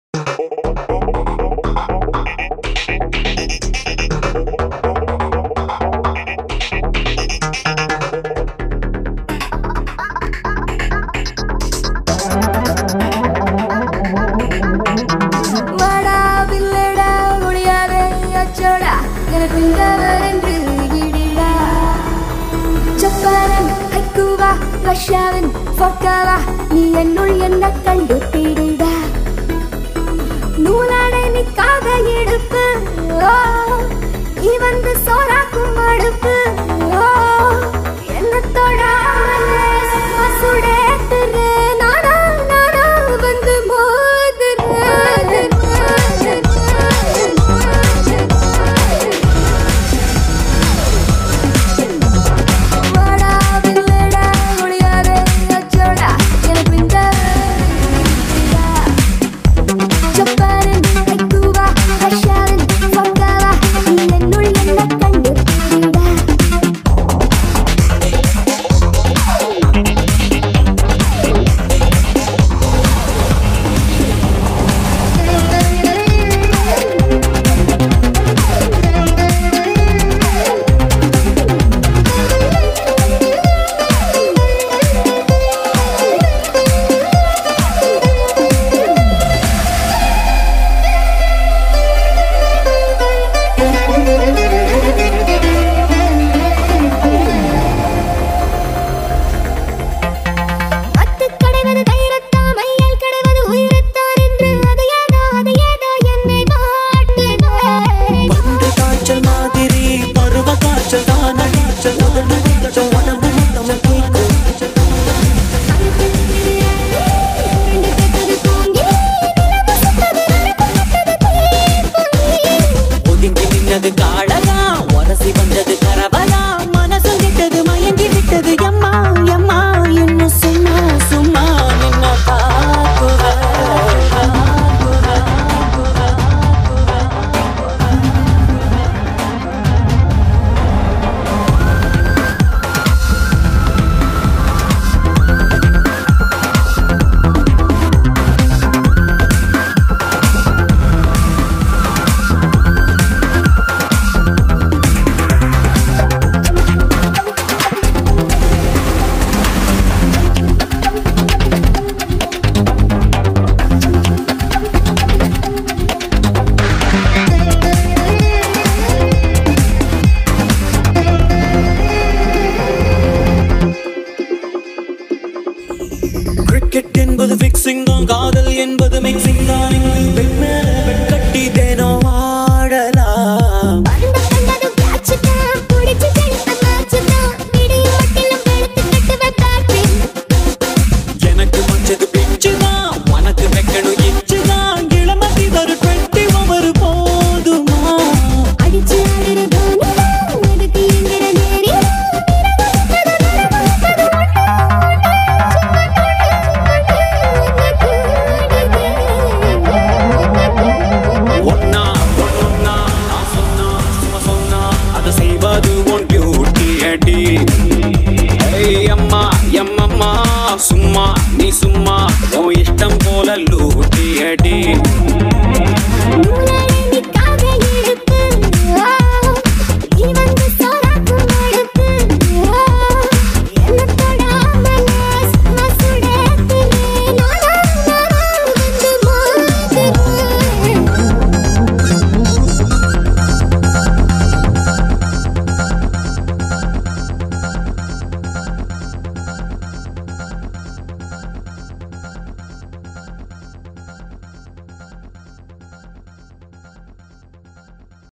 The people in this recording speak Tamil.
வாடா வில்லடா முடியாதே அச்சோடா எனக்கு இந்தவர் என்று இடிடா ஜப்பானன் ஹைக்கூவா ரஷ்யாவின் ஃபோக்காவா நீ என்னுள் என்ன கண்டு பிடிடா நூலாடை நிக்காத இடுப்பு ஓ நீ வந்து சோறாக்கும் அடுப்பு ஓ என்ன தொடாமலே சும்மா சுடேத்துற நானா நானா வந்து மோதுற வாடா வில்லடா முடியாதே அச்சோடா எனக்கு இந்த ஜப்பானின் ஹைக்கூவா ரஷ்யாவின் ஃபோக்காவா நீ என்னுள் என்ன கண்டு பிடிடா அத்து கடைவது தைரத்தா மையல் கடைவது உயிரத்தான் என்று அது ஏதோ அது ஏதோ என்னை வாட்டுதே பண்டு காய்ச்சல் மாதிரி பருவ காய்ச்சல் தான காய்ச்சல் உடனே கொஞ்சம் உடம்பு மொத்தம் கேட்கும் ரெண்டு கெட்டது தூங்கி நிலவு சுத்தது நரம்பு கட்டது தீப்பொங்கி ஒதுங்கி நின்னது காடலா உரசி வந்தது கரவலா மனசு விட்டது மயங்கி விட்டது எம்மா எம்மா இன்னும் சும்மா சும்மா நின்ன பாக்குற கிரிக்கெட் என்பது ஃபிக்ஸிங் தான் காதல் என்பது மிக்சிங் தான் இங்கு பெண் மேல